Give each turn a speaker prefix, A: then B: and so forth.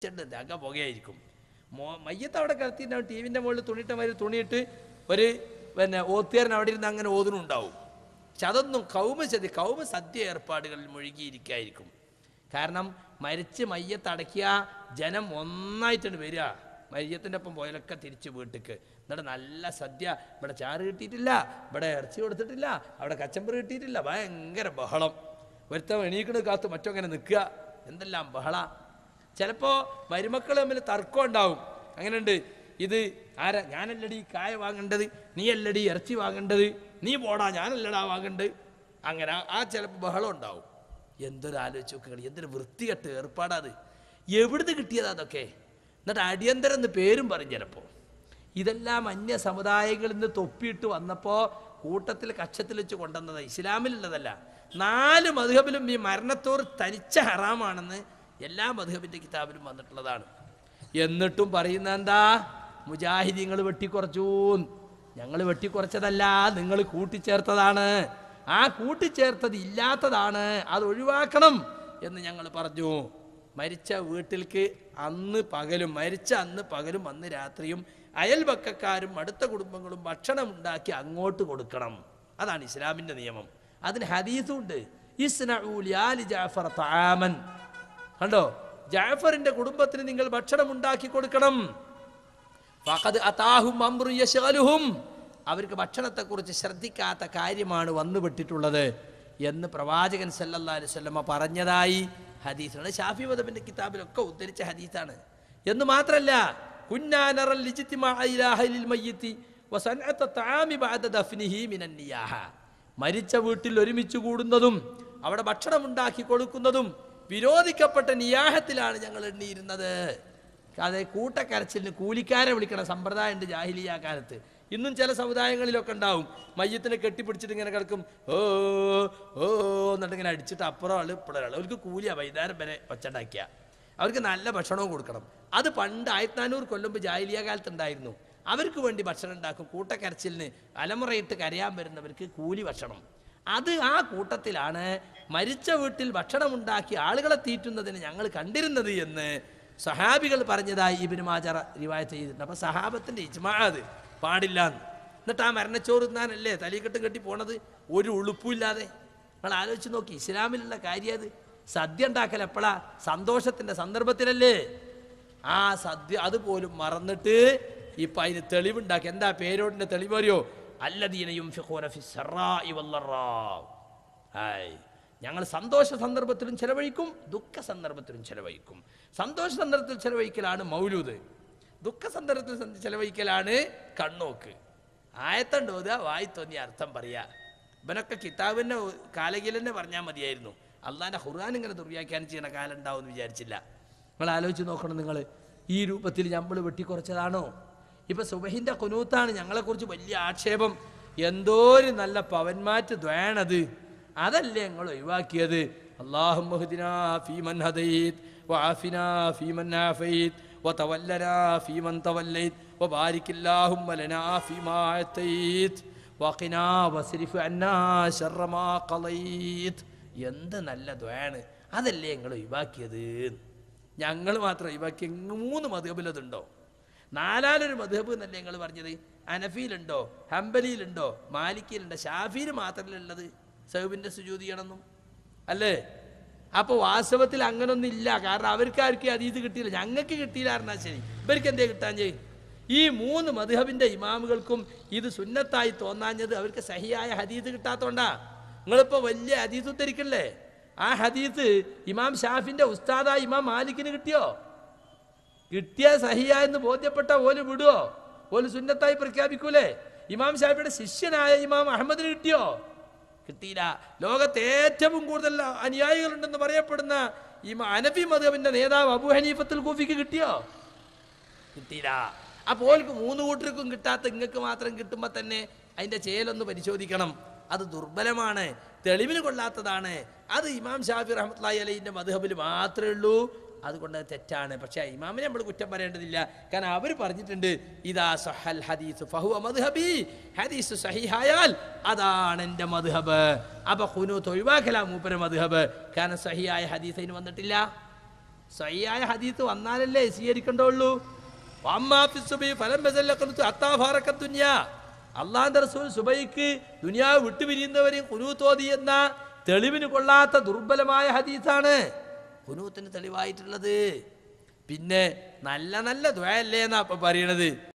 A: ചെണ്ട് അക പുകയായിരിക്കും മോ മയ്യത്ത് അവിടെ കിടത്തിയിട്ടുണ്ടാവും ടി വിൻ്റെ മുകളിൽ തുണിയിട്ട മാതിരി തുണിയിട്ട് ഒരു പിന്നെ ഓത്തുകാരൻ അവിടെ ഇരുന്ന് അങ്ങനെ ഓതുന്നുണ്ടാവും പക്ഷെ അതൊന്നും കൗമ സദ്യ കൗമ സദ്യ ഏർപ്പാടുകളിൽ മുഴുകിയിരിക്കായിരിക്കും കാരണം മരിച്ച് മയ്യത്ത് അടക്കിയ ജനം ഒന്നായിട്ടാണ് വരിക മയ്യത്തിൻ്റെ ഒപ്പം പോയാലൊക്കെ തിരിച്ച് വീട്ടിക്ക് എന്നിട്ട് നല്ല സദ്യ ഇവിടെ ചാറ് കിട്ടിയിട്ടില്ല ഇവിടെ ഇറച്ചി കൊടുത്തിട്ടില്ല അവിടെ കച്ചമ്പറ് കിട്ടിയിട്ടില്ല ഭയങ്കര ബഹളം ഒരുത്തം എണീക്കണ കാത്ത് മറ്റങ്ങനെ നിൽക്കുക എന്തെല്ലാം ബഹള ചിലപ്പോൾ മരുമക്കൾ തമ്മിൽ തർക്കം ഉണ്ടാവും അങ്ങനെയുണ്ട് ഇത് ആരാ ഞാനല്ലടി കായ വാങ്ങേണ്ടത് നീ അല്ലടി ഇറച്ചി വാങ്ങേണ്ടത് നീ പോടാ ഞാനല്ലടാ വാങ്ങേണ്ടത് അങ്ങനെ ആ- ആ ചിലപ്പോൾ ബഹളം ഉണ്ടാവും എന്തൊരു ആലോചിച്ച് നോക്കുക എന്തൊരു വൃത്തികെട്ട് ഏർപ്പാടാത് എവിടുന്ന് കിട്ടിയതാ അതൊക്കെ എന്നിട്ട് അടിയന്തരം എന്ന് പേരും പറയും ചിലപ്പോൾ ഇതെല്ലാം അന്യ സമുദായങ്ങളിൽ നിന്ന് തൊപ്പിയിട്ട് വന്നപ്പോൾ കൂട്ടത്തിൽ കക്ഷത്തിൽ വെച്ച് കൊണ്ടുവന്നത് ഇസ്ലാമിലുള്ളതല്ല നാല് മധുഹബിലും ഈ മരണത്തോർ തനിച്ച ഹറാമാണെന്ന് എല്ലാ മധുഹബിൻ്റെ കിതാബിലും വന്നിട്ടുള്ളതാണ് എന്നിട്ടും പറയുന്ന എന്താ മുജാഹിദീങ്ങൾ വെട്ടിക്കുറച്ചു ഞങ്ങൾ വെട്ടിക്കുറച്ചതല്ല നിങ്ങൾ കൂട്ടിച്ചേർത്തതാണ് ആ കൂട്ടിച്ചേർത്തത് ഇല്ലാത്തതാണ് അത് ഒഴിവാക്കണം എന്ന് ഞങ്ങൾ പറഞ്ഞു മരിച്ച വീട്ടിലേക്ക് അന്ന് പകലും മരിച്ച അന്ന് പകലും അന്ന് രാത്രിയും അയൽപക്കക്കാരും അടുത്ത കുടുംബങ്ങളും ഭക്ഷണം ഉണ്ടാക്കി അങ്ങോട്ട് കൊടുക്കണം അതാണ് ഇസ്ലാമിൻ്റെ നിയമം അതിന് ഹദീസുണ്ട് ഇസ്നഊലിയാലി ജാഫർ താമൻ കണ്ടോ ജാഫറിന്റെ കുടുംബത്തിന് നിങ്ങൾ ഭക്ഷണം ഉണ്ടാക്കി കൊടുക്കണം ഫഖദ് അതാഹും അംറു യശ്ഗലുഹും അവർക്ക് ഭക്ഷണത്തെക്കുറിച്ച് ശ്രദ്ധിക്കാത്ത കാര്യമാണ് വന്നുപെട്ടിട്ടുള്ളത് എന്ന് പ്രവാചകൻ സല്ലല്ലാഹു അലൈഹി വസല്ലമ പറഞ്ഞതായി ഹദീസാണ് ഷാഫി മദബിന്റെ കിതാബിലൊക്കെ ഉദ്ധരിച്ച ഹദീസാണ് എന്ന് മാത്രമല്ല കുന്നാ നറൽ ഇജ്തിമാഅ ഇലാ അഹ്ലിൽ മയ്യിത്തി വസൻഅത തആമി ബഅദ ദഫ്നിഹി മിനൻ നിയാഹ മരിച്ച വീട്ടിൽ ഒരുമിച്ച് കൂടുന്നതും അവിടെ ഭക്ഷണം ഉണ്ടാക്കി കൊടുക്കുന്നതും വിരോധിക്കപ്പെട്ട നിയാഹത്തിലാണ് ഞങ്ങൾ എണ്ണിയിരുന്നത് അതെ കൂട്ടക്കരച്ചിലിന് കൂലിക്കാരെ വിളിക്കണ സമ്പ്രദായം ഉണ്ട് ജാഹിലിയ കാലത്ത് ഇന്നും ചില സമുദായങ്ങളിലൊക്കെ ഉണ്ടാവും മയ്യത്തിനെ കെട്ടിപ്പിടിച്ചിട്ട് ഇങ്ങനെ കിടക്കും ഓ ഓ എന്നിട്ട് ഇങ്ങനെ അടിച്ചിട്ട് അപ്പുറം ആള് ഇപ്പുറം ആള് അവർക്ക് കൂലിയാ വൈകുന്നേരം വരെ ഒച്ചണ്ടാക്കിയ അവർക്ക് നല്ല ഭക്ഷണവും കൊടുക്കണം അത് പണ്ട് ആയിരത്തി നാനൂറ് കൊല്ലം മുമ്പ് ജാഹിലിയ കാലത്ത് ഉണ്ടായിരുന്നു അവർക്ക് വേണ്ടി ഭക്ഷണം ഉണ്ടാക്കും കൂട്ടക്കരച്ചിലിന് അലമുറയിട്ട് കരയാൻ വരുന്നവർക്ക് കൂലി ഭക്ഷണം അത് ആ കൂട്ടത്തിലാണ് മരിച്ച വീട്ടിൽ ഭക്ഷണം ഉണ്ടാക്കി ആളുകളെ തീറ്റുന്നതിന് ഞങ്ങൾ കണ്ടിരുന്നത് എന്ന് സഹാബികൾ പറഞ്ഞതായി ഇബിന് മാജറ റിവായത്ത് ചെയ്തിട്ടുണ്ട് അപ്പൊ സഹാബത്തിന്റെ ഇജ്മാ അത് പാടില്ല എന്നിട്ട് ആ മരണച്ചോറ് തിന്നാനല്ലേ തലീക്കെട്ടും കെട്ടി പോണത് ഒരു ഉളുപ്പുമില്ലാതെ നിങ്ങൾ ആലോചിച്ച് നോക്കി ഇസ്ലാമിലുള്ള കാര്യം അത് സദ്യ ഉണ്ടാക്കൽ എപ്പോഴാ സന്തോഷത്തിന്റെ സന്ദർഭത്തിലല്ലേ ആ സദ്യ അതുപോലും മറന്നിട്ട് ഇപ്പൊ അതിന് തെളിവുണ്ടാക്കി എന്താ പേരോടിന്റെ തെളിവ് അറിയോ അല്ലദീനയും ഞങ്ങൾ സന്തോഷ സന്ദർഭത്തിലും ചെലവഴിക്കും ദുഃഖ സന്ദർഭത്തിലും ചെലവഴിക്കും സന്തോഷ സന്ദർഭത്തിൽ ചെലവഴിക്കലാണ് മൗലൂദ് ദുഃഖ സന്ദർഭത്തിൽ സന്ധി- ചെലവഴിക്കലാണ് കണ്ണോക്ക് ആയത്തണ്ട് ഓതുക വായി തോന്നിയ അർത്ഥം പറയാ ഇവനൊക്കെ കിതാബിന്റെ കാലകിൽ തന്നെ പറഞ്ഞാൽ മതിയായിരുന്നു അള്ളാന്റെ ഖുർആൻ ഇങ്ങനെ ദുർവ്യാഖ്യാനം ചെയ്യുന്ന കാലം ഉണ്ടാവും എന്ന് വിചാരിച്ചില്ല നിങ്ങൾ ആലോചിച്ച് നോക്കണം നിങ്ങൾ ഈ രൂപത്തിൽ നമ്മൾ വെട്ടിക്കുറച്ചതാണോ ഇപ്പൊ സുബഹിന്റെ കുനൂത്താണ് ഞങ്ങളെക്കുറിച്ച് വലിയ ആക്ഷേപം എന്തോ ഒരു നല്ല പവന്മാറ്റ് ദ്വേണത് അതല്ലേ ഞങ്ങൾ ഒഴിവാക്കിയത് അള്ളാഹുദിന ഫീമൻ ഹദീത് وعافنا فيمن عافيت وتولنا فيمن توليت وبارك اللهم لنا فيما أعطيت وقنا واصرف عنا شر ما قضيت എന്ത് നല്ല ദ്വാണ് അതല്ലേ ഞങ്ങൾ ഒഴിവാക്കിയത് ഞങ്ങൾ മാത്രം ഒഴിവാക്കിയ മൂന്ന് മധുബിലതുണ്ടോ നാലാലൊരു മധുഹബ് എന്നല്ലേ ഞങ്ങൾ പറഞ്ഞത് അനഫിയിലുണ്ടോ ഹംബലിയിലുണ്ടോ മാലിക്കിയിലുണ്ടോ ഷാഫിയിൽ മാത്രമല്ല ഉള്ളത് സഹബിൻ്റെ സുജൂതി ചെയ്യണമെന്നും അല്ലേ അപ്പോൾ വാസ്തവത്തിൽ അങ്ങനൊന്നും ഇല്ല കാരണം അവർക്ക് ആർക്കും അതീത് കിട്ടിയില്ല ഞങ്ങൾക്ക് കിട്ടിയില്ല പറഞ്ഞാൽ ശരി ഇവർക്ക് എന്തേ കിട്ടാൻ ചെയ്യും ഈ മൂന്ന് മധുഹബിൻ്റെ ഇമാമുകൾക്കും ഇത് സുന്നത്തായി തോന്നാഞ്ഞത് അവർക്ക് സഹിയായ ഹദീസ് കിട്ടാത്തോണ്ടാ നിങ്ങളിപ്പോൾ വലിയ ഹദീസ് ഉദ്ധരിക്കല്ലേ ആ ഹദീസ് ഇമാം ഷാഫിന്റെ ഉസ്താദായ ഇമാം മാലിക്കിന് കിട്ടിയോ കിട്ടിയ സഹിയ എന്ന് ബോധ്യപ്പെട്ട ഓല് വിടുവോ ഓല് സുന്നത്തായി പ്രഖ്യാപിക്കൂലേ ഇമാം ഷാഫിയുടെ ശിഷ്യനായ ഇമാം അഹമ്മദിന് കിട്ടിയോ കിട്ടിയില്ല ലോകത്ത് ഏറ്റവും കൂടുതൽ അനുയായികളുണ്ടെന്ന് പറയപ്പെടുന്ന ഈ അനഫി മധുബിന്റെ നേതാവ് അബു ഹനീഫത്തുൽ കൂഫിക്ക് കിട്ടിയോ കിട്ടിയില്ല അപ്പോൾ ഓൽക്ക് മൂന്ന് കൂട്ടർക്കും കിട്ടാത്ത ഇങ്ങക്ക് മാത്രം കിട്ടുമ്പോൾ തന്നെ അതിന്റെ ചേലൊന്ന് പരിശോധിക്കണം അത് ദുർബലമാണ് തെളിവിന് കൊള്ളാത്തതാണ് അത് ഇമാം ഷാഫി റഹ്മത്ലായി അലൈൻ്റെ മധുഹബിൽ മാത്രമേ ഉള്ളൂ അതുകൊണ്ട് അത് തെറ്റാണ് പക്ഷേ ഇമാമിനെ നമ്മൾ കുറ്റം പറയേണ്ടതില്ല കാരണം അവർ പറഞ്ഞിട്ടുണ്ട് ഇതാ സഹൽ ഹദീസ് ഫഹുവ മദ്ഹബി ഹദീസ് സഹിഹായാൽ അതാണ് എൻ്റെ മദ്ഹബ് അപ്പൊ ഹുനു തൊഴിവാക്കല മൂപ്പര മദ്ഹബ് കാരണം സഹിയായ ഹദീസ് അതിന് വന്നിട്ടില്ല സ്വയ്യായ ഹദീത്ത് വന്നാലല്ലേ സ്വീകരിക്കേണ്ടുള്ളൂ അമ്മാഫിസുബി ഫലം ബസല്ലഖനുത്തു അത്താഫാറക്ക ദുനിയ അള്ളാന്റെ റസൂൽ സുബൈക്ക് ദുനിയാവ് വിട്ടുപിരിയുന്നവരെയും കുനൂത്തോതി എന്ന തെളിവിന് കൊള്ളാത്ത ദുർബലമായ ഹദീസാണ് കുനൂത്തിന് തെളിവായിട്ടുള്ളത് പിന്നെ നല്ല നല്ല ദ്വയല്ലേ എന്നാ ഇപ്പൊ പറയണത്